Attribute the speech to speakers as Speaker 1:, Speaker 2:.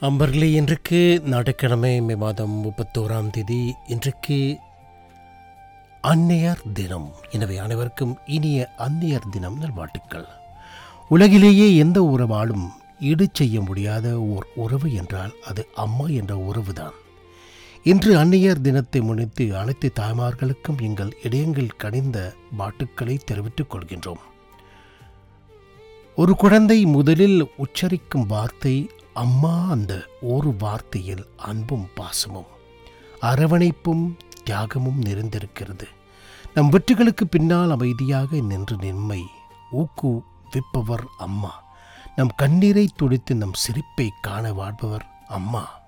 Speaker 1: அம்பர்லி இன்றைக்கு ஞாயிற்றுக்கிழமை மே மாதம் முப்பத்தோராம் தேதி இன்றைக்கு அன்னையர் தினம் எனவே அனைவருக்கும் இனிய அன்னையர் தினம் நல்வாழ்த்துக்கள் உலகிலேயே எந்த உறவாலும் ஈடு செய்ய முடியாத ஓர் உறவு என்றால் அது அம்மா என்ற உறவுதான் இன்று அன்னையர் தினத்தை முன்னிட்டு அனைத்து தாய்மார்களுக்கும் எங்கள் இடையங்கள் கனிந்த பாட்டுக்களை தெரிவித்துக் கொள்கின்றோம் ஒரு குழந்தை முதலில் உச்சரிக்கும் வார்த்தை அம்மா அந்த ஒரு வார்த்தையில் அன்பும் பாசமும் அரவணைப்பும் தியாகமும் நிறைந்திருக்கிறது நம் வெற்றிகளுக்கு பின்னால் அமைதியாக நின்று நின்மை ஊக்குவிப்பவர் அம்மா நம் கண்ணீரை துடித்து நம் சிரிப்பை காண வாழ்பவர் அம்மா